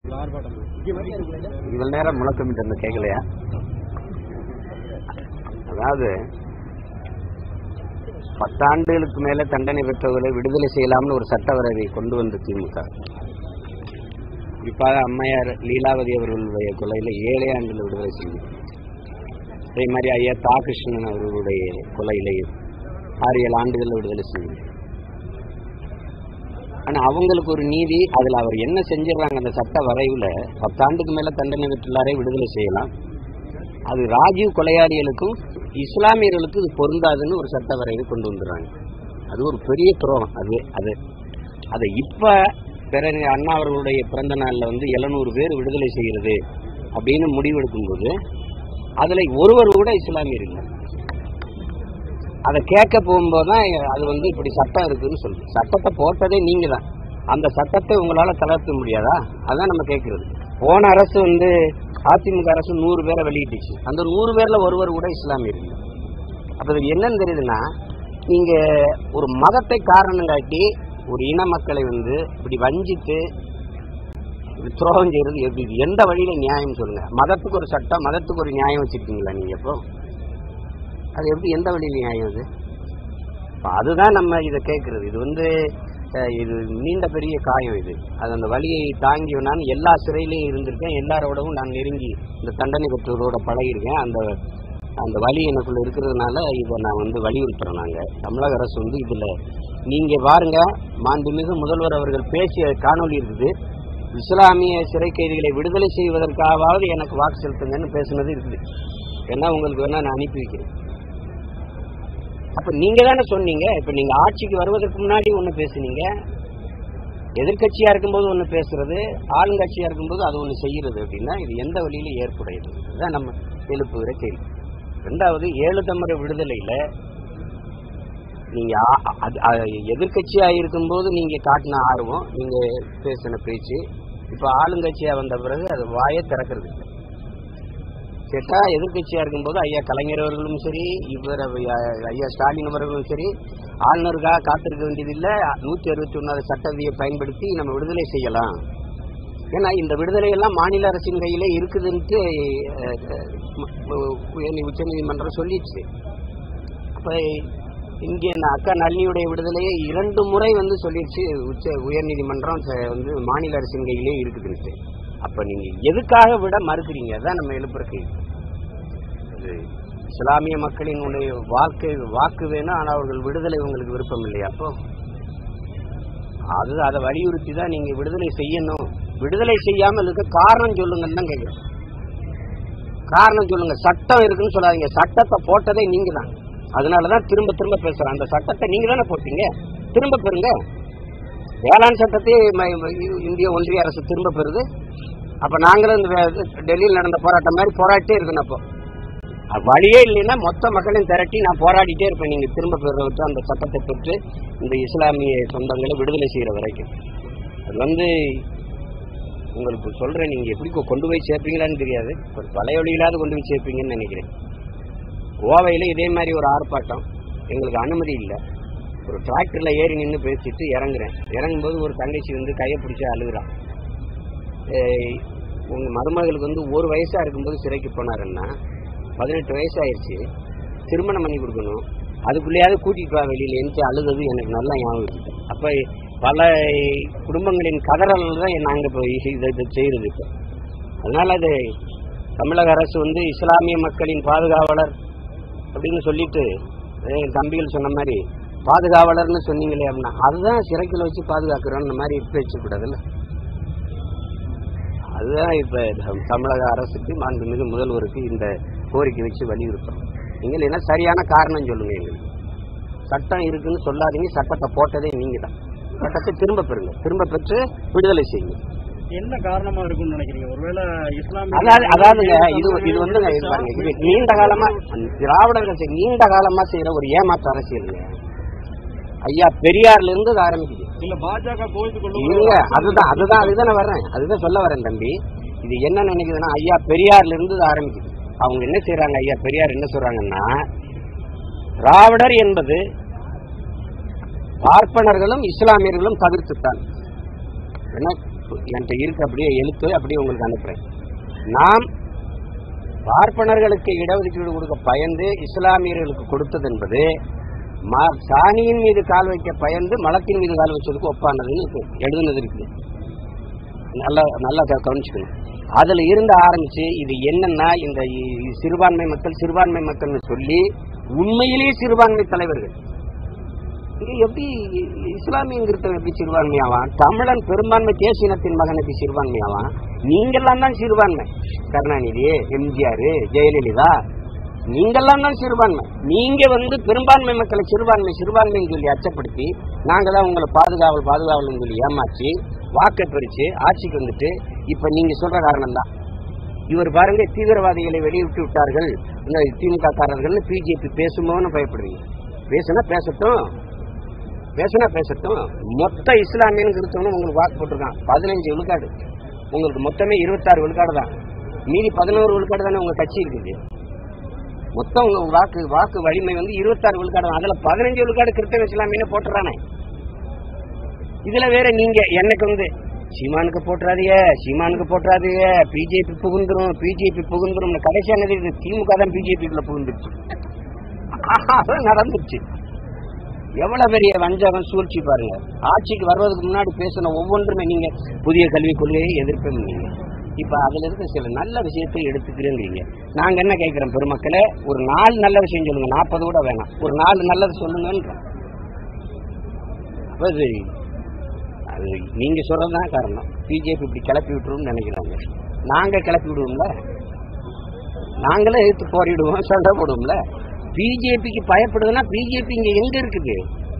இவ்வளவு நேரம் முழக்கமிட்டு இருந்த கேட்கலையா அதாவது பத்தாண்டுகளுக்கு மேல தண்டனை பெற்றவர்களை விடுதலை செய்யலாம்னு ஒரு சட்ட வரைவை கொண்டு வந்த திமுக குறிப்பாக அம்மையார் லீலாவதி அவர்களுடைய கொலையில ஏழே ஆண்டுல விடுதலை செய்யும் அதே மாதிரி ஐயா தா கிருஷ்ணன் அவர்களுடைய கொலையிலையும் ஆறு ஏழு ஆண்டுகளில் விடுதலை செய்யும் ஆனா அவங்களுக்கு ஒரு நீதி அதுல அவர் என்ன செஞ்சிடறாங்க அந்த சட்ட வரைவுல பத்தாண்டுக்கு மேல தண்டனை பெற்றுள்ளாரே விடுதலை செய்யலாம் அது ராஜீவ் கொலையாளிகளுக்கும் இஸ்லாமியர்களுக்கு இது பொருந்தாதுன்னு ஒரு சட்ட வரைவு கொண்டு வந்துடுறாங்க அது ஒரு பெரிய துரோகம் அது அது அதை இப்ப பிறகு அண்ணா அவர்களுடைய பிறந்த நாள்ல வந்து எழுநூறு பேர் விடுதலை செய்கிறது அப்படின்னு முடிவெடுக்கும் போது அதுல ஒருவர் கூட இஸ்லாமியர் இல்லை அதை கேட்க போகும்போது தான் அது வந்து இப்படி சட்டம் இருக்குன்னு சொல்லுது சட்டத்தை போட்டதே நீங்க தான் அந்த சட்டத்தை உங்களால தளர்த்த முடியாதா அதான் நம்ம கேட்கறது போன அரசு வந்து அதிமுக அரசு நூறு பேரை வெளியிட்டுச்சு அந்த நூறு பேர்ல ஒருவர் கூட இஸ்லாமியர் இல்லை அப்ப இது என்னன்னு தெரியுதுன்னா நீங்க ஒரு மதத்தை காரணம் காட்டி ஒரு இன மக்களை வந்து இப்படி வஞ்சித்து இப்படி துரோகம் செய்யறது எப்படி இது எந்த வழியில நியாயம் சொல்லுங்க மதத்துக்கு ஒரு சட்டம் மதத்துக்கு ஒரு நியாயம் வச்சிருக்கீங்களா நீங்க இப்போ அது எப்படி எந்த வழியில் நியாயம் அது அப்ப அதுதான் நம்ம இதை கேட்கறது இது வந்து அஹ், இது நீண்ட பெரிய காயம் இது அது அந்த வழியை தாங்கி நான் எல்லா சிறையிலையும் இருந்திருக்கேன் எல்லாரோடவும் நான் நெருங்கி இந்த தண்டனை பெற்றோரோட பழகிருக்கேன் அந்த அந்த வழி எனக்குள்ள இருக்கிறதுனால இதை நான் வந்து வலியுறுத்துறேன் நாங்க தமிழக அரசு வந்து இதுல நீங்க பாருங்க மாண்புமிகு முதல்வர் அவர்கள் பேசிய காணொளி இருக்குது இஸ்லாமிய சிறை கைதிகளை விடுதலை செய்வதற்காவது எனக்கு வாக்கு செலுத்துங்கன்னு பேசுனது இருக்குது ஏன்னா உங்களுக்கு வேணா நான் அனுப்பி வைக்கிறேன் அப்ப நீங்க தானே சொன்னீங்க இப்ப நீங்க ஆட்சிக்கு வருவதற்கு முன்னாடி ஒண்ணு பேசுனீங்க எதிர்க்கட்சியா இருக்கும்போது ஒண்ணு பேசுறது ஆளுங்கட்சியா இருக்கும்போது அது ஒண்ணு செய்யறது அப்படின்னா இது எந்த வழியில ஏற்புடையது இதுதான் நம்ம எழுப்புகிற கேள்வி ரெண்டாவது ஏழு தமிழர் விடுதலையில நீங்க ஆ- அது- அ- எதிர்க்கட்சியா இருக்கும்போது நீங்க காட்டின ஆர்வம் நீங்க பேசின பேச்சு இப்ப ஆளுங்கட்சியா வந்த பிறகு அது வாயை திறக்கிறது இல்லை. கேட்டா எதிர்க்கட்சியா இருக்கும்போது ஐயா கலைஞர் அவர்களும் சரி இவர் ஐயா ஐயா ஸ்டாலின் அவர்களும் சரி ஆளுநருக்காக காத்திருக்க வேண்டியதில்லை நூத்தி அறுபத்தி ஒன்னாவது சட்ட விதியை பயன்படுத்தி நம்ம விடுதலை செய்யலாம் ஏன்னா இந்த விடுதலை எல்லாம் மாநில அரசின் கையிலே இருக்குதுன்ட்டு அஹ், அஹ், உயர் உச்சநீதிமன்றம் சொல்லிடுச்சு அப்ப இங்கே நான் அக்கா நளினியுடைய விடுதலையை இரண்டு முறை வந்து சொல்லிடுச்சு உச்ச உயர்நீதிமன்றம் ச- வந்து மாநில அரசின் கையிலே இருக்குதுன்ட்டு அப்ப நீங்க எதுக்காக விட மறுக்கிறீங்க அதான் நம்ம எழுப்புற கேள்வி இது இஸ்லாமிய மக்களினுடைய வாழ்க்கை வாக்கு வேணும் ஆனா அவர்கள் விடுதலை உங்களுக்கு விருப்பம் இல்லையா அப்போ அது அதை வலியுறுத்தி தான் நீங்க விடுதலை செய்யணும் விடுதலை செய்யாமல் இருக்க காரணம் சொல்லுங்கன்னு தான் கேட்கிறேன் காரணம் சொல்லுங்க சட்டம் இருக்குன்னு சொல்லாதீங்க சட்டத்தை போட்டதே நீங்க தான் அதனாலதான் திரும்ப திரும்ப பேசுறேன் அந்த சட்டத்தை நீங்க தானே போட்டீங்க திரும்ப பெறுங்க வேளாண் சட்டத்தை ம- ம- இந்திய ஒன்றிய அரசு திரும்ப பெறுது அப்ப நாங்களும் இந்த வே- டெல்லியில் நடந்த போராட்டம் மாதிரி போராட்டே இருக்கணும் அப்போ அது வழியே இல்லைன்னா மொத்த மக்களையும் திரட்டி நான் போராடிட்டே இருப்பேன் நீங்க திரும்ப பெறுறதுக்கு அந்த சட்டத்தை பெற்று இந்த இஸ்லாமிய சொந்தங்களை விடுதலை செய்யற வரைக்கும் அது வந்து உங்களுக்கு சொல்றேன் நீங்க எப்படி கொ- கொண்டு போய் சேர்ப்பீங்களான்னு தெரியாது ஒரு பழைய வழியிலாவது கொண்டு போய் சேர்ப்பீங்கன்னு நினைக்கிறேன் கோவையில இதே மாதிரி ஒரு ஆர்ப்பாட்டம் எங்களுக்கு அனுமதி இல்லை ஒரு டிராக்டர்ல ஏறி நின்று பேசிட்டு இறங்குறேன் இறங்கும்போது ஒரு தங்கச்சி வந்து கையை பிடிச்சி அழுகுறான் ஏய், உங்க மருமகளுக்கு வந்து ஒரு வயசா இருக்கும்போது சிறைக்கு போனாருன்னா பதினெட்டு வயசு ஆயிடுச்சு திருமணம் பண்ணி கொடுக்கணும் அதுக்குள்ளேயாவது கூட்டிட்டு வா வெளியில எந்த அழுதது எனக்கு நல்லா ஞாபகம் இருக்கு அப்ப பல குடும்பங்களின் கதறல் தான் நாங்க இப்போ இதை இதை செய்யறது இப்போ அதனால அது தமிழக அரசு வந்து இஸ்லாமிய மக்களின் பாதுகாவலர் அப்படின்னு சொல்லிட்டு அதே என் தம்பிகள் சொன்ன மாதிரி பாதுகாவலர்னு சொன்னீங்களே அப்படின்னா அதுதான் சிறைக்குள்ள வச்சு பாதுகாக்கிறோம் இந்த மாதிரி இருக்க வச்சுக்கூடாதுல்ல அதுதான் இப்ப தம்- தமிழக அரசுக்கு மாண்புமிகு முதல்வருக்கு இந்த கோரிக்கை வச்சு வலியுறுத்தும் நீங்கள் என்ன சரியான காரணம் சொல்லுங்க எங்களுக்கு சட்டம் இருக்குன்னு சொல்லாதீங்க சட்டத்தை போட்டதே நீங்க தான் சட்டத்தை திரும்ப பெறுங்க திரும்ப பெற்று விடுதலை செய்யுங்க என்ன காரணமா இருக்கும்னு நினைக்கிறீங்க ஒருவேளை இஸ்லாமிய அதாவது அதாவதுங்க இது இது வந்துங்க இது பாருங்க இது நீண்ட காலமா திராவிடர்கள் செய்- நீண்ட காலமா செய்யற ஒரு ஏமாற்று அரசியலுங்க ஐயா பெரியார்ல இருந்து இது ஆரம்பிக்குது இல்ல பாஜக கோவித்துக் இல்ல அதுதான் அதுதான் அதுதான் நான் வர்றேன் அதுதான் சொல்ல வரேன் தம்பி இது என்ன நினைக்குதுன்னா ஐயா பெரியார்ல இருந்து இது ஆரம்பிக்குது அவங்க என்ன செய்றாங்க ஐயா பெரியார் என்ன சொல்றாங்கன்னா திராவிடர் என்பது பார்ப்பனர்களும் இஸ்லாமியர்களும் தவிர்த்துத்தான் என்ன என்கிட்ட இருக்கு அப்படியே எழுத்து அப்படியே உங்களுக்கு அனுப்புறேன் நாம் பார்ப்பனர்களுக்கு இடஒதுக்கீடு கொடுக்க பயந்து இஸ்லாமியர்களுக்கு கொடுத்தது என்பது ம- சாணியின் மீது கால் வைக்க பயந்து மலத்தின் மீது கால் வச்சதுக்கு ஒப்பானதுன்னு இருக்கு. எழுதுனது இருக்குது நல்லா நல்லா க- கவனிச்சுக்கணும் அதுல இருந்து ஆரம்பிச்சு இது என்னன்னா இந்த இ- இ- சிறுபான்மை மக்கள் சிறுபான்மை மக்கள்னு சொல்லி உண்மையிலேயே சிறுபான்மை தலைவர்கள் இது எப்படி இஸ்லாமியங்கிறத எப்படி சிறுபான்மையாவான் தமிழன் பெரும்பான்மை தேசியனத்தின் மகன் எப்படி சிறுபான்மையாவான் நீங்கெல்லாம் தான் சிறுபான்மை கருணாநிதி எம்ஜிஆர் ஜெயலலிதா நீங்கெல்லாம் தான் சிறுபான்மை நீங்க வந்து பெரும்பான்மை மக்களை சிறுபான்மை சிறுபான்மைன்னு சொல்லி அச்சப்படுத்தி நாங்க தான் உங்களை பாதுகாவல் பாதுகாவல்னு சொல்லி ஏமாற்றி வாக்கை பிரிச்சு ஆட்சிக்கு வந்துட்டு இப்ப நீங்க சொல்ற காரணம் தான் இவர் பாருங்க தீவிரவாதிகளை வெளியிட்டு விட்டார்கள் இந்த திமுக காரர்கள் பிஜேபி பேசுமோன்னு பயப்படுறீங்க பேசுனா பேசட்டும் பேசுனா பேசட்டும் மொத்த இஸ்லாமியன் கிறிஸ்தவனும் உங்களுக்கு வாக்கு போட்டிருக்கான் பதினஞ்சு விழுக்காடு உங்களுக்கு மொத்தமே இருபத்தாறு விழுக்காடு தான் மீதி பதினோரு விழுக்காடு தானே உங்க கட்சி இருக்குது மொத்தம் உங்க வாக்கு வாக்கு வலிமை வந்து இருபத்தாறு விழுக்காடு தான் அதுல பதினஞ்சு விழுக்காடு கிறிஸ்தவ இஸ்லாமியனே போட்டுறானே இதுல வேற நீங்க எனக்கு வந்து சீமானுக்கு போட்டுறாதீங்க சீமானுக்கு போட்டுறாதீங்க பிஜேபி புகுந்துரும் பிஜேபி புகுந்துரும் கடைசியா என்னது இது திமுக தான் பிஜேபிக்குள்ள புகுந்துருச்சு அது நடந்துச்சு எவ்வளவு பெரிய வஞ்சகம் சூழ்ச்சி பாருங்க ஆட்சிக்கு வருவதற்கு முன்னாடி பேசின ஒவ்வொன்றுமே நீங்க புதிய கல்விக் கொள்கையை எதிர்ப்பேன் நீங்க இப்ப அதுல இருக்க சில நல்ல விஷயத்தை எடுத்துக்கிறேங்கிறீங்க நாங்க என்ன கேட்கிறோம் பெருமக்களே ஒரு நாலு நல்ல விஷயம் சொல்லுங்க நாற்பது கூட வேணாம் ஒரு நாலு நல்லது சொல்லுங்கன்றோம் அப்ப இது அது நீங்க சொல்றதுதான் காரணம் பிஜேபி இப்படி கிளப்பி விட்டுரும்னு நினைக்கிறாங்க நாங்க கிளப்பி விடுவோம்ல நாங்களே எடுத்து போரிடுவோம் சண்டை போடுவோம்ல பிஜேபிக்கு பயப்படுதுன்னா பிஜேபி இங்க எங்க இருக்குது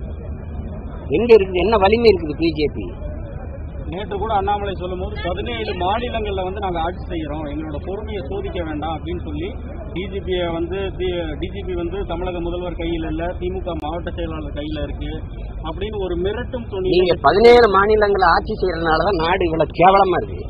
எங்க இருக்குது என்ன வலிமை இருக்குது பிஜேபி நேற்று கூட அண்ணாமலை சொல்லும்போது பதினேழு மாநிலங்கள்ல வந்து நாங்க ஆட்சி செய்யறோம் எங்களோட பொறுமையை சோதிக்க வேண்டாம் அப்படின்னு சொல்லி டிஜிபியை வந்து டிஜிபி வந்து தமிழக முதல்வர் கையில் இல்ல திமுக மாவட்ட செயலாளர் கையில இருக்கு அப்படின்னு ஒரு மிரட்டும் துணி நீங்க பதினேழு மாநிலங்களை ஆட்சி செய்யறதுனாலதான் நாடு இவ்வளவு கேவலமா இருக்கு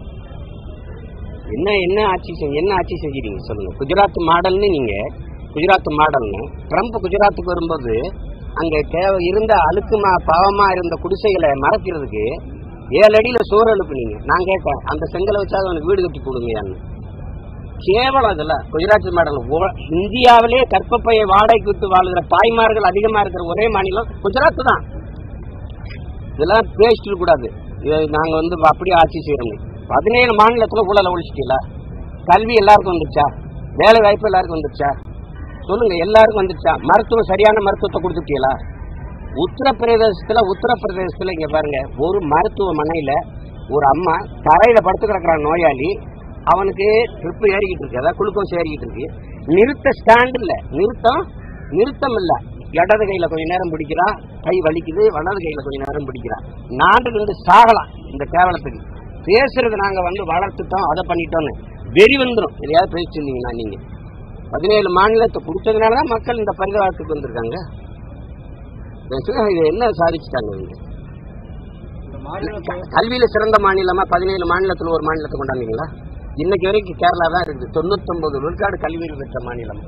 என்ன என்ன ஆட்சி செஞ்ச என்ன ஆட்சி செஞ்சீங்க சொல்லுங்க குஜராத் மாடல்னு நீங்க குஜராத் மாடல்னு ட்ரம்ப் குஜராத்துக்கு வரும்போது அங்க தேவை இருந்த அழுக்குமா பாவமா இருந்த குடிசைகளை மறைக்கிறதுக்கு ஏழு அடியில சோறு எழுப்புனீங்க நான் கேட்டேன் அந்த செங்கலை வச்சாவது அவனுக்கு வீடு கட்டி கொடுங்கயான்னு கேவலம் அதுல குஜராத் மாடல் ஓ- இந்தியாவிலே கற்பப்பையை வாடகைக்கு விட்டு வாழுகிற தாய்மார்கள் அதிகமா இருக்கிற ஒரே மாநிலம் குஜராத் தான் இதெல்லாம் பேசிட்டு கூடாது இதை நாங்க வந்து அப்படியே ஆட்சி செய்யறோம் பதினேழு மாநிலத்துல ஊழல ஒழிச்சிட்டீங்களா கல்வி எல்லாருக்கும் வந்துருச்சா வேலை வாய்ப்பு எல்லாருக்கும் வந்துருச்சா சொல்லுங்க எல்லாருக்கும் வந்துருச்சா மருத்துவம் சரியான மருத்துவத்தை கொடுத்துட்டீங்களா உத்தரப்பிரதேசத்துல உத்தரப்பிரதேசத்துல இங்க பாருங்க ஒரு மருத்துவமனையில ஒரு அம்மா தரையில படுத்து கிடக்குற நோயாளி அவனுக்கு ட்ரிப் ஏறிக்கிட்டு இருக்கு அதாவது குளுக்கோஸ் ஏறிக்கிட்டு இருக்கு நிறுத்த ஸ்டாண்ட் இல்ல நிறுத்தம் நிறுத்தம் இல்ல இடது கையில கொஞ்ச நேரம் பிடிக்கிறா கை வலிக்குது வலது கையில கொஞ்ச நேரம் பிடிக்கிறா நாடு ரெண்டு சாகலாம் இந்த கேவலத்துக்கு பேசுறது நாங்க வந்து வளர்த்துட்டோம் அதை பண்ணிட்டோம்னு வெறி வந்துடும் எதையாவது பேசிருந்தீங்கன்னா நீங்க பதினேழு மாநிலத்தை கொடுத்ததுனாலதான் மக்கள் இந்த பரிதாபத்துக்கு வந்திருக்காங்க பேசுங்க, இது என்ன சாதிச்சுட்டாங்க இவங்க இந்த மாநிலத்தை கல்வியில சிறந்த மாநிலமா பதினேழு மாநிலத்துல ஒரு மாநிலத்தை கொண்டாந்தீங்களா இன்னைக்கு வரைக்கும் கேரளா தான் இருக்குது தொண்ணூத்தொன்பது விழுக்காடு கல்வியில் பெற்ற மாநிலம்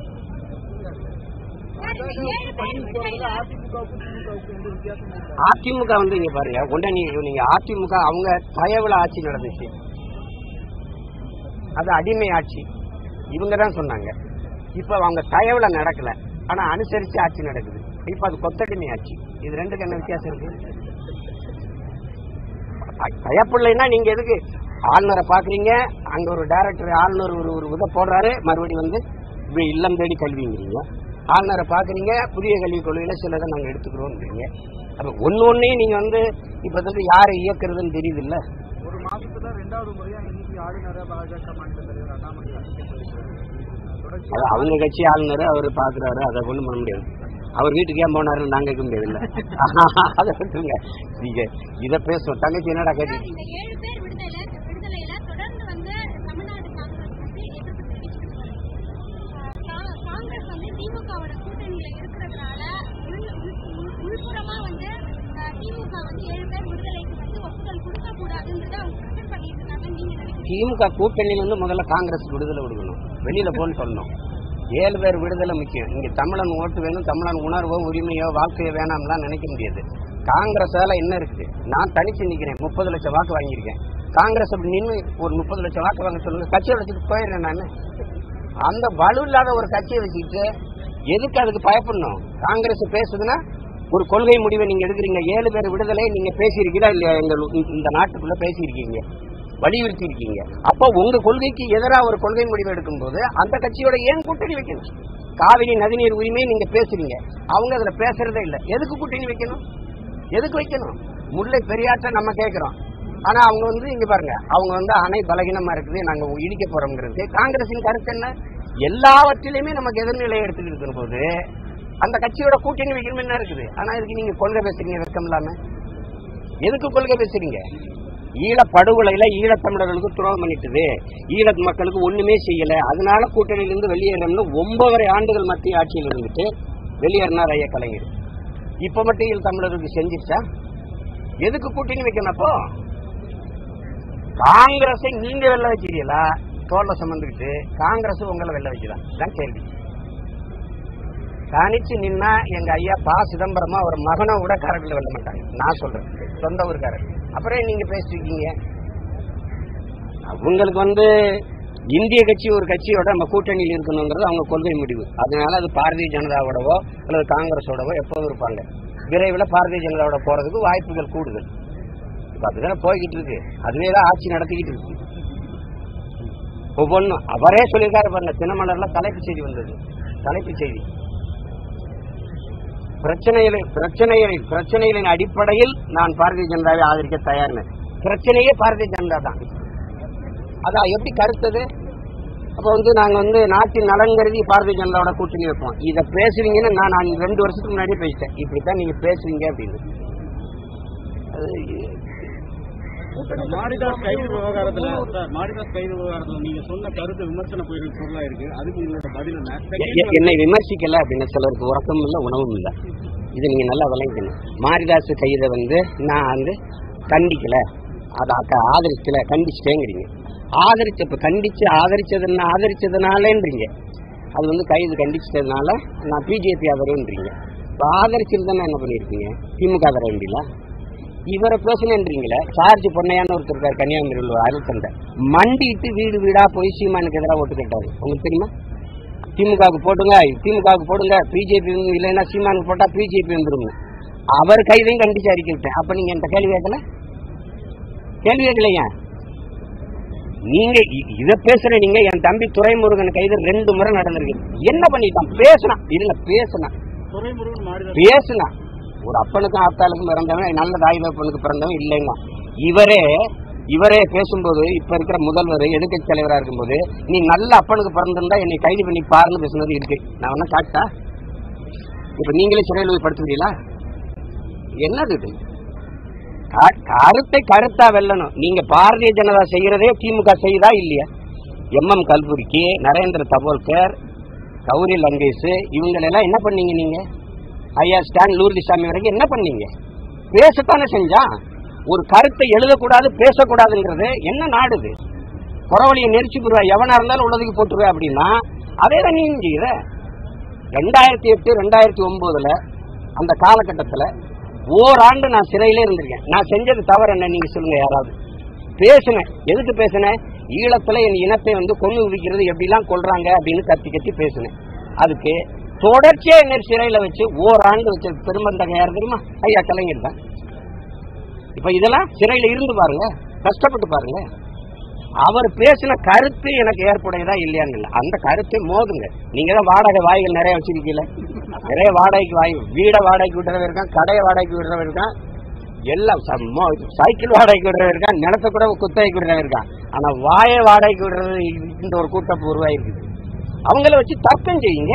அதிமுக வந்து இங்க பாருங்க உடனே நீங்க நீங்க அதிமுக அவங்க தயவுல ஆட்சி நடந்துச்சு அது அடிமை ஆட்சி இவங்க தான் சொன்னாங்க இப்ப அவங்க தயவுல நடக்கல ஆனா அனுசரிச்சு ஆட்சி நடக்குது இப்ப அது கொத்தடிமை ஆட்சி இது ரெண்டுக்கு என்ன வித்தியாசம் இருக்கு பயப்பில்லைன்னா நீங்க எதுக்கு ஆளுநரை பாக்குறீங்க அங்க ஒரு டைரக்டர் ஆளுநர் ஒரு ஒரு இதை போடுறாரு மறுபடியும் வந்து இப்படி இல்லம் தேடி கல்விங்கிறீங்க ஆளுநரை பாக்குறீங்க புதிய கல்விக் கொள்கையில சிலதை நாங்க எடுத்துக்கிறோம்ன்றீங்க அப்ப ஒண்ணு ஒன்னையும் நீங்க வந்து இப்ப வந்து யாரை இயக்குறதுன்னு தெரியுது இல்ல ஒரு மாசத்துல ரெண்டாவது முறையா இன்னைக்கு ஆளுநர் பாஜக மாநில தலைவர் அண்ணாமலை அது அவங்க கட்சி ஆளுநர் அவர் பாக்குறாரு அதை ஒண்ணும் பண்ண முடியாது அவர் வீட்டுக்கு ஏன் போனாருன்னு நாங்க கேட்க முடியாது இல்ல அதை விட்டுருங்க நீங்க இதை பேசுவோம் தங்கச்சி என்னடா கேட்டு இந்த ஏழு பேர் விடுதலை விடுதலையில தொடர்ந்து வந்து தமிழ்நாடு காங்கிரஸ் வந்து எதிர்ப்பு தெரிவிச்சுட்டு வராங்க. கா- காங்கிரஸ் வந்து திமுகவோட கூட்டணியில இருக்கிறதுனால உள்- உள்- உள்- உள்புறமா வந்து அஹ், திமுக வந்து ஏழு பேர் விடுதலைக்கு வந்து ஒப்புதல் கொடுக்க கூடாதுன்றத அவங்க ப்ரிப்பேர் பண்ணிட்டு இருக்காங்க நீங்க நினைக்கிறீங்க திமுக கூட்டணியில இருந்து முதல்ல காங்கிரஸ் விடுதலை கொடுக்கணும் வெளியில போன்னு சொல்லணும் ஏழு பேர் விடுதலை முக்கியம் இங்க தமிழன் ஓட்டு வேணும் தமிழன் உணர்வோ உரிமையோ வாழ்க்கையோ வேணாம்லாம் நினைக்க முடியாது காங்கிரஸால என்ன இருக்குது நான் தனிச்சு நிக்கிறேன் முப்பது லட்சம் வாக்கு வாங்கியிருக்கேன் காங்கிரஸ் அப்படி நின்று ஒரு முப்பது லட்சம் வாக்கு வாங்க சொல்லுங்க கட்சியை வச்சுட்டு போயிடுறேன் நான் அந்த வலு இல்லாத ஒரு கட்சியை வச்சுக்கிட்டு எதுக்கு அதுக்கு பயப்படணும் காங்கிரஸ் பேசுதுன்னா ஒரு கொள்கை முடிவை நீங்க எடுக்கிறீங்க ஏழு பேர் விடுதலை நீங்க பேசியிருக்கீங்களா இல்லையா எங்கள் இந்த நாட்டுக்குள்ள பேசியிருக்கீங்க வலியுறுத்தி இருக்கீங்க அப்போ உங்க கொள்கைக்கு எதிராக ஒரு கொள்கை முடிவு எடுக்கும்போது அந்த கட்சியோட ஏன் கூட்டணி வைக்கணும் காவிரி நதிநீர் உரிமையை நீங்க பேசுறீங்க அவங்க அதுல பேசுறதே இல்லை எதுக்கு கூட்டணி வைக்கணும் எதுக்கு வைக்கணும் முல்லை பெரியாற்ற நம்ம கேட்கிறோம் ஆனா அவங்க வந்து இங்க பாருங்க அவங்க வந்து அணை பலகீனமா இருக்குது நாங்க இடிக்க போறோம்ங்கிறது காங்கிரசின் கருத்து என்ன எல்லாவற்றிலுமே நமக்கு எதிர்நிலை எடுத்துட்டு இருக்கிற போது அந்த கட்சியோட கூட்டணி வைக்கணும் என்ன இருக்குது ஆனா இதுக்கு நீங்க கொள்கை பேசுறீங்க வெக்கம் இல்லாம எதுக்கு கொள்கை பேசுறீங்க ஈழ படுகொலையில ஈழத்தமிழர்களுக்கு துரோகம் பண்ணிட்டுது ஈழ மக்களுக்கு ஒண்ணுமே செய்யல அதனால கூட்டணியிலிருந்து வெளியேறணும்னு ஒன்பதரை ஆண்டுகள் மத்திய ஆட்சியில் இருந்துட்டு வெளியேறினார் ஐயா கலைஞர் இப்ப மட்டும் ஈழ தமிழருக்கு செஞ்சிருச்சா எதுக்கு கூட்டணி வைக்கணும் அப்போ காங்கிரஸை நீங்க வெள்ள வச்சிருக்கீங்களா தோல்ல சுமந்துக்கிட்டு காங்கிரஸ் உங்களை வெள்ள வைக்குதா இதான் கேள்வி தனிச்சு நின்னா எங்க ஐயா பா சிதம்பரமா ஒரு மகனை கூட கரண்டில் வெல்ல மாட்டாங்க நான் சொல்றேன் சொந்த ஊருக்காரர் அப்புறம் நீங்க பேசிருக்கீங்க அவங்களுக்கு வந்து இந்திய கட்சி ஒரு கட்சியோட நம்ம கூட்டணியில் இருக்கணுங்கிறது அவங்க கொள்கை முடிவு அதனால அது பாரதிய ஜனதாவோடவோ அல்லது காங்கிரஸோடவோ எப்போதும் இருப்பாங்க விரைவில் பாரதிய ஜனதாவோட போறதுக்கு வாய்ப்புகள் கூடுதல் இப்ப அதுதானே போய்கிட்டு இருக்கு அதுவே தான் ஆட்சி நடத்திக்கிட்டு இருக்கு ஒவ்வொன்றும் அவரே சொல்லியிருக்காரு பாருங்க தினமலர்ல தலைப்பு செய்தி வந்தது தலைப்பு செய்தி பிரச்சனைகளை பிரச்சனைகளை பிரச்சனைகளின் அடிப்படையில் நான் பாரதிய ஜனதாவை ஆதரிக்க தயார்னு பிரச்சனையே பாரதிய ஜனதா தான் அதான் எப்படி கருத்தது அப்ப வந்து நாங்க வந்து நாட்டின் நலன் கருதி பாரதிய ஜனதாவோட கூட்டணி வைப்போம் இத பேசுவீங்கன்னு நான் நான் ரெண்டு வருஷத்துக்கு முன்னாடியே பேசிட்டேன் இப்படித்தான் நீங்க பேசுவீங்க அப்படின்னு அது மாரிதாஸ் கைது விவகாரத்துல சார் மாரிதாஸ் கைது விவகாரத்துல நீங்க சொன்ன கருத்து விமர்சன பொருள் பொருளா இருக்கு அதுக்கு உங்களோட பதில் என்ன எ- எ- என்னை விமர்சிக்கல அப்படின்னு சிலருக்கு உறக்கமும் இல்லை உணவும் இல்லை இது நீங்க நல்லா விளங்கிக்கணும் மாரிதாஸ் கைதை வந்து நான் வந்து கண்டிக்கல அதை அக்க- ஆதரிக்கல கண்டிச்சிட்டேங்கிறீங்க ஆதரிச்ச இப்ப கண்டிச்சு ஆதரிச்சதுன்னா ஆதரிச்சதுனாலன்றீங்க அது வந்து கைது கண்டிச்சதுனால நான் பிஜேபி ஆதரவுன்றீங்க இப்போ ஆதரிச்சிருந்தா என்ன பண்ணியிருக்கீங்க திமுக ஆதரவு வேண்டியல இவரை பேசணுன்றீங்களே சார்ஜ் பொன்னையான்னு ஒருத்தர் இருக்கார் கன்னியாகுமரியில் ஒரு அருத்தண்டை மண்டிட்டு வீடு வீடா போய் சீமானுக்கு எதிராக ஓட்டு கேட்டாரு உங்களுக்கு தெரியுமா திமுகவுக்கு போடுங்க திமுகவுக்கு போடுங்க பிஜேபி இல்லைன்னா சீமானுக்கு போட்டா பிஜேபி வந்துருங்க அவர் கைதையும் கண்டிச்சு அறிக்கை விட்டேன் அப்ப நீங்க என்கிட்ட கேள்வி கேட்கல கேள்வி கேட்கலையா நீங்க இ- இத பேசுற நீங்க என் தம்பி துரைமுருகன் கைது ரெண்டு முறை நடந்திருக்கு என்ன பண்ணிட்டான் பேசினான் இருங்க பேசினான் துரைமுருகன் மாரிதாஸ் பேசுனா ஒரு அப்பனுக்கும் ஆத்தாளுக்கும் பிறந்தவன் நல்ல தாய் தகப்பனுக்கு பிறந்தவன் இல்லைங்க இவரே இவரே பேசும்போது இப்ப இருக்கிற முதல்வர் எதிர்க்கட்சி தலைவரா இருக்கும்போது நீ நல்ல அப்பனுக்கு பிறந்திருந்தா என்னை கைது பண்ணி பாருன்னு பேசுனது இருக்கு நான் வேணா காட்டா இப்ப நீங்களே சிறையில் போய் படுத்துவீங்களா என்னது இது கா- கருத்தை கருத்தா வெல்லணும் நீங்க பாரதிய ஜனதா செய்யறதே திமுக செய்தா இல்லையா எம் எம் கல்புரிக்கு நரேந்திர தபோல்கர் கௌரி லங்கேஷ் இவங்களெல்லாம் என்ன பண்ணீங்க நீங்க ஐயா ஸ்டான் லூர்திசாமி வரைக்கும் என்ன பண்ணீங்க பேசத்தானே செஞ்சான் ஒரு கருத்தை எழுதக்கூடாது பேசக்கூடாதுங்கிறது என்ன நாடுது குறவழியை நெரிச்சு போடுவா எவனா இருந்தாலும் உள்ளதுக்கு போட்டுருவே அப்படின்னா அதே தான் நீங்க செய்யுற ரெண்டாயிரத்தி எட்டு ரெண்டாயிரத்தி ஒன்பதுல அந்த காலகட்டத்துல ஓராண்டு நான் சிறையிலே இருந்திருக்கேன் நான் செஞ்சது தவறு என்ன நீங்க சொல்லுங்க யாராவது பேசினேன் எதுக்கு பேசினேன் ஈழத்துல என் இனத்தை வந்து கொண்டு விதிக்கிறது எப்படிலாம் கொள்றாங்க அப்படின்னு கத்தி கத்தி பேசினேன் அதுக்கு தொடர்ச்சியா என்ன சிறையில வச்சு ஓராண்டு வச்ச பெருமந்தகம் யார் தெரியுமா ஐயா கலைஞர் தான் இப்ப இதெல்லாம் சிறையில இருந்து பாருங்க கஷ்டப்பட்டு பாருங்க அவர் பேசின கருத்து எனக்கு ஏற்புடையதா இல்லையான்னு இல்லை அந்த கருத்தை மோதுங்க நீங்க தான் வாடகை வாய்கள் நிறைய வச்சிருக்கீங்கள நிறைய வாடகைக்கு வாய் வீடை வாடகைக்கு விடுறவன் இருக்கான் கடையை வாடகைக்கு விடுறவன் இருக்கான் எல்லாம் ச- மோ- சைக்கிள் வாடகைக்கு விடுறவன் இருக்கான் நிலத்தை கூட குத்தகைக்கு விடுறவன் இருக்கான் ஆனா வாயை வாடகைக்கு விடுறது இந்த ஒரு கூட்டப்பு உருவாயிருக்குது அவங்கள வச்சு தர்க்கம் செய்யுங்க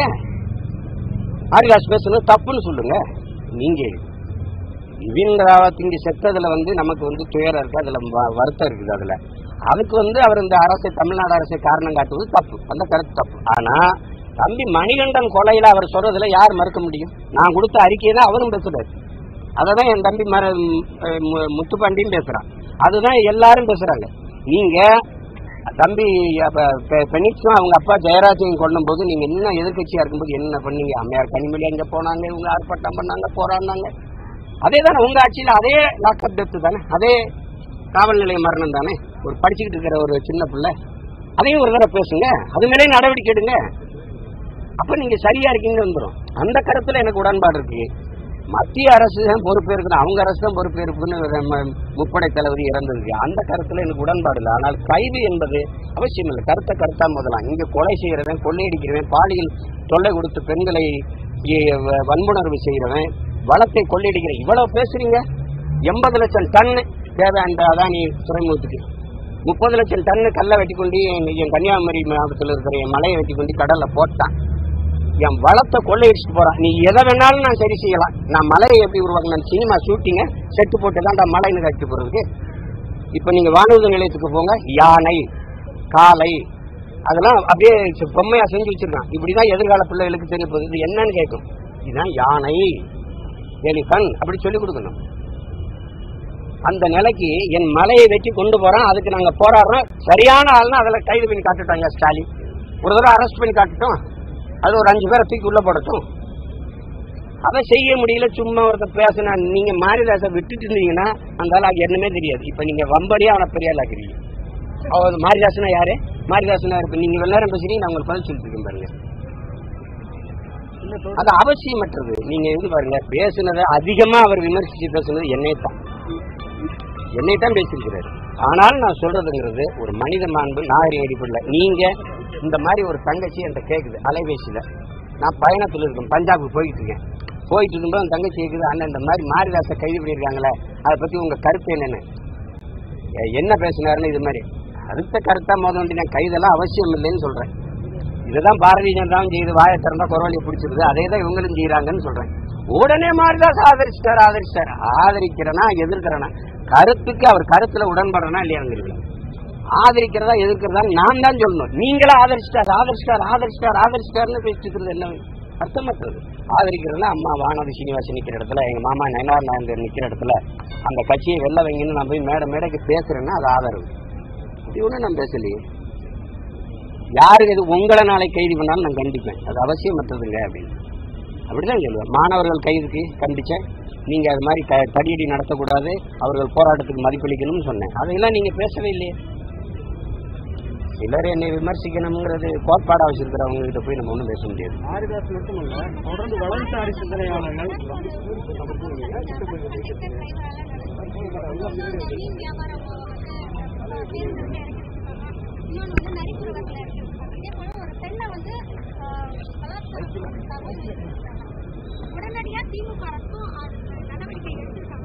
ஆரிதாஸ் பேசுனது தப்புன்னு சொல்லுங்க நீங்க வீரராவத் இங்க செத்ததுல வந்து நமக்கு வந்து துயரம் இருக்கு அதுல வ- வருத்தம் இருக்குது அதுல அதுக்கு வந்து அவர் இந்த அரசை தமிழ்நாடு அரசை காரணம் காட்டுவது தப்பு அந்த கருத்து தப்பு ஆனா தம்பி மணிகண்டன் கொலையில அவர் சொல்றதுல யார் மறுக்க முடியும் நான் கொடுத்த அறிக்கையை தான் அவரும் பேசுறாரு அததான் என் தம்பி மர ம், மு- முத்துப்பாண்டியும் பேசுறான் அதுதான் எல்லாரும் பேசுறாங்க நீங்க தம்பி அப்ப பெ- பெனிக்ஸும் அவங்க அப்பா ஜெயராஜையும் கொள்ளும் போது நீங்க இன்னும் எதிர்கட்சியா இருக்கும்போது என்ன பண்ணீங்க அம்மையார் கனிமொழி அங்க போனாங்க இவங்க ஆர்ப்பாட்டம் பண்ணாங்க போராடினாங்க அதே தானே உங்க ஆட்சியில அதே லாக்அப் டெப்த் தானே அதே காவல் நிலைய மரணம் தானே ஒரு படிச்சுக்கிட்டு இருக்கிற ஒரு சின்ன பிள்ளை அதையும் ஒரு தடவை பேசுங்க அது மேலே நடவடிக்கை எடுங்க அப்ப நீங்க சரியா இருக்கீங்க வந்துடும் அந்த கருத்துல எனக்கு உடன்பாடு இருக்கு மத்திய அரசு தான் பொறுப்பு இருக்குது அவங்க அரசு தான் பொறுப்பு இருக்குன்னு நம்ம முப்படை தளபதி இறந்ததுக்கு அந்த கருத்துல எனக்கு உடன்பாடு இல்லை ஆனால் கைது என்பது அவசியம் இல்லை கருத்தை கருத்தா முதலாம் இங்க கொலை செய்யறவன் கொள்ளையடிக்கிறவன் பாலியல் தொல்லை கொடுத்து பெண்களை இ- வ- வன்புணர்வு செய்யறவன் வளத்தை கொள்ளையடிக்கிற இவ்வளவு பேசுறீங்க எண்பது லட்சம் டன் தேவை அந்த அதானி துறைமுகத்துக்கு முப்பது லட்சம் டன்னு கல்லை வெட்டி கொண்டு என் என் கன்னியாகுமரி மாவட்டத்தில் இருக்கிற என் மலையை வெட்டி கொண்டு கடல்ல போட்டான் என் வளத்தை கொள்ளையடிச்சுட்டு போறான் நீ எதை வேணாலும் நான் சரி செய்யலாம் நான் மலையை எப்படி உருவாக்கினேன் சினிமா ஷூட்டிங்க செட்டு போட்டு தான்டா மலைன்னு கட்டி போறதுக்கு இப்ப நீங்க வானூர்தி நிலையத்துக்கு போங்க யானை காளை அதெல்லாம் அப்படியே செ- பொம்மையா செஞ்சு வச்சிருக்கான் இப்படிதான் எதிர்கால பிள்ளைகளுக்கு தெரிய போகுது இது என்னன்னு கேட்கும் இதுதான் யானை எலிஃபன் அப்படி சொல்லி கொடுக்கணும் அந்த நிலைக்கு என் மலையை வெட்டி கொண்டு போறான் அதுக்கு நாங்க போராடுறோம் சரியான ஆள்னா அதுல கைது பண்ணி காட்டுட்டாங்க ஸ்டாலின் ஒரு தடவை அரெஸ்ட் பண்ணி காட்டட்டும் அது ஒரு அஞ்சு பேரை தூக்கி உள்ள போடட்டும் அதை செய்ய முடியல சும்மா ஒருத்தர் பேசினா நீங்க மாரிதாசை விட்டுட்டு இருந்தீங்கன்னா அந்த ஆள் அது என்னமே தெரியாது இப்ப நீங்க வம்படியா அவனை பெரிய ஆள் ஆக்குறீங்க அவர் மாரிதாசனா யாரு மாரிதாசனா இருக்கு நீங்க வெள்ளாரம் பேசுறீங்க நான் உங்களுக்கு பதில் சொல்லிட்டு இருக்கேன் பாருங்க அது அவசியமற்றது நீங்க எங்க பாருங்க பேசுனதை அதிகமா அவர் விமர்சிச்சு பேசுனது என்னை தான் என்னை தான் பேசியிருக்கிறாரு ஆனால் நான் சொல்றதுங்கிறது ஒரு மனித மாண்பு நாகரிக அடிப்படையில் நீங்க இந்த மாதிரி ஒரு தங்கச்சி என்கிட்ட கேக்குது அலைபேசியில நான் பயணத்துல இருக்கேன் பஞ்சாபுக்கு போயிட்டு இருக்கேன் போயிட்டு இருக்கும்போது அந்த தங்கச்சி கேக்குது அண்ணன் இந்த மாதிரி மாரிதாசை கைது பண்ணியிருக்காங்களே அதை பத்தி உங்க கருத்து என்னன்னு எ- என்ன பேசினாருன்னு இது மாதிரி அடுத்த கருத்தா மோத வந்து நான் கைதெல்லாம் அவசியம் இல்லைன்னு சொல்றேன் இதுதான் பாரதிய ஜனதாவும் செய்யுது வாயை திறந்தா குரவழியை பிடிச்சிருது அதே தான் இவங்களும் செய்யறாங்கன்னு சொல்றேன் உடனே மாரிதாஸ் ஆதரிச்சிட்டார் ஆதரிச்சிட்டார் ஆதரிக்கிறனா எதிர்க்கிறனா கருத்துக்கு அவர் கருத்துல உடன்படுறனா இல்லையாங்கிறது ஆதரிக்கிறதா எதிர்க்கிறதா நான் தான் சொல்லணும் நீங்களே ஆதரிச்சிட்டார் ஆதரிச்சிட்டார் ஆதரிச்சிட்டார் ஆதரிச்சிட்டார்னு பேசிட்டு இருக்கிறது என்ன அர்த்தமற்றது ஆதரிக்கிறதுனா அம்மா வானதி சீனிவாசன் நிக்கிற இடத்துல எங்க மாமா நயனார் நாயந்தர் நிக்கிற இடத்துல அந்த கட்சியை வெளில வைங்கன்னு நான் போய் மேடை மேடைக்கு பேசுறேன்னா அது ஆதரவு இப்படி ஒன்றும் நான் பேசலையே யாருக்கு இது உங்களை நாளை கைது பண்ணாலும் நான் கண்டிப்பேன் அது அவசியமற்றதுங்க அப்படின்னு அப்படிதான் சொல்லுவேன் மாணவர்கள் கைதுக்கு கண்டிச்சேன் நீங்க அது மாதிரி க தடியடி நடத்தக்கூடாது அவர்கள் போராட்டத்துக்கு மதிப்பளிக்கணும்னு சொன்னேன் அதையெல்லாம் நீங்க பேசவே இல்லையே சிலர் என்னை விமர்சிக்கணுங்கிறது கோட்பாடா வச்சிருக்கிறவங்க கிட்ட போய் நம்ம ஒன்றும் பேச முடியாது மாரிதாஸ் மட்டுமல்ல தொடர்ந்து வலதுசாரி சிந்தனையாளர்கள் மீன் வியாபாரம் வந்து பேருந்துல இறக்கிருக்காங்க இன்னொன்று வந்து நரிக்குறவர்கள் இறக்கிருக்காங்க இதே போல ஒரு பெண்ணை வந்து பலாத்காரம் இருக்காங்க உடனடியாக திமுக அரசும் அதுக்கு நடவடிக்கை எடுத்திருக்காங்க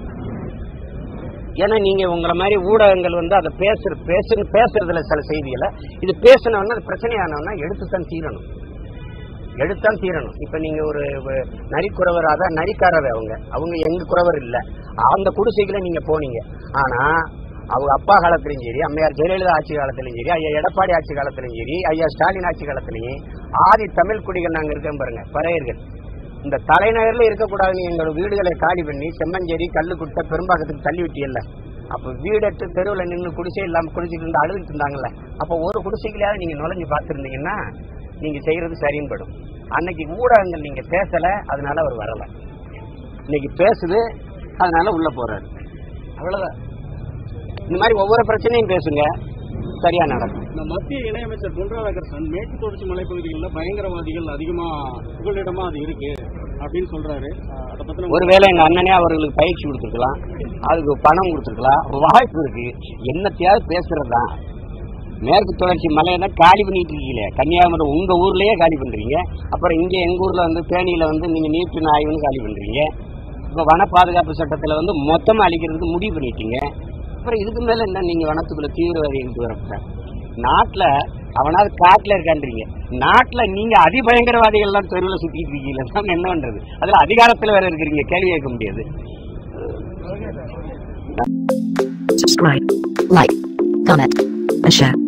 ஏன்னா நீங்க உங்களை மாதிரி ஊடகங்கள் வந்து அதை பேசுற பேசு பேசுறதுல சில செய்திகளை இது பேசினோன்னா அது பிரச்சனையானவன்னா எடுத்துத்தான் தீரணும் எடுத்தான் தீரணும் இப்ப நீங்க ஒரு ஒரு நரிக்குறவர் அதான் நரிக்காரர் அவங்க அவங்க எங்க குறவர் இல்ல அந்த குடிசைக்குள்ள நீங்க போனீங்க ஆனா அவங்க அப்பா காலத்திலையும் சரி அம்மையார் ஜெயலலிதா ஆட்சி காலத்திலையும் சரி ஐயா எடப்பாடி ஆட்சி காலத்திலையும் சரி ஐயா ஸ்டாலின் ஆட்சி காலத்திலையும் ஆதி தமிழ் குடிகள் நாங்க இருக்கோம் பாருங்க பறையர்கள் இந்த தலைநகர்ல இருக்கக்கூடாதுன்னு எங்களோட வீடுகளை காலி பண்ணி செம்மஞ்சேரி கல்லுக்குட்டை பெரும்பாக்கத்துக்கு தள்ளி விட்டியல்ல அப்ப வீடற்று தெருவில் நின்று குடிசை இல்லாம குடிச்சிட்டு இருந்து அழுதுட்டு இருந்தாங்கல்ல அப்ப ஒரு குடிசைகளையாவது நீங்க நுழைஞ்சு பார்த்துருந்தீங்கன்னா நீங்க செய்யறது சரின்னு படும் அன்னைக்கு ஊடகங்கள் நீங்க பேசல அதனால அவர் வரல இன்னைக்கு பேசுது அதனால உள்ள போறாரு அவ்வளவுதான் இந்த மாதிரி ஒவ்வொரு பிரச்சனையும் பேசுங்க சரியா நடக்கும் இந்த மத்திய இணையமைச்சர் பொன் ராதாகிருஷ்ணன் மேற்கு தொடர்ச்சி மலைப்பகுதிகளில் பயங்கரவாதிகள் அதிகமா புகலிடமா அது இருக்கு அப்படின்னு சொல்றாரு அஹ் அதை பத்தின ஒருவேளை எங்க அண்ணனே அவர்களுக்கு பயிற்சி கொடுத்துருக்கலாம் அதுக்கு பணம் கொடுத்துருக்கலாம் வாய்ப்பு இருக்கு என்னத்தையாவது பேசுறதுதான் மேற்கு தொடர்ச்சி மலையை காலி பண்ணிட்டு இருக்கீங்களே கன்னியாகுமரி உங்க ஊர்லயே காலி பண்றீங்க அப்புறம் இங்க எங்க ஊர்ல வந்து தேனியில வந்து நீங்க நீட்டு ஆய்வுன்னு காலி பண்றீங்க இப்ப வன பாதுகாப்பு சட்டத்துல வந்து மொத்தமா அழிக்கிறதுக்கு முடிவு பண்ணிட்டீங்க அப்புறம் இதுக்கு மேல என்ன நீங்க வனத்துக்குள்ள தீவிரவாதி எடுத்து வரப்ப நாட்டுல அவனாவது காட்டுல இருக்கான்றீங்க நாட்டுல நீங்க அதிபயங்கரவாதிகள் எல்லாம் தெருவில் சுத்திட்டு இருக்கீங்களா நாம என்ன பண்றது அதுல அதிகாரத்துல வேற இருக்கிறீங்க கேள்வி கேட்க முடியாது subscribe, like, comment, and share.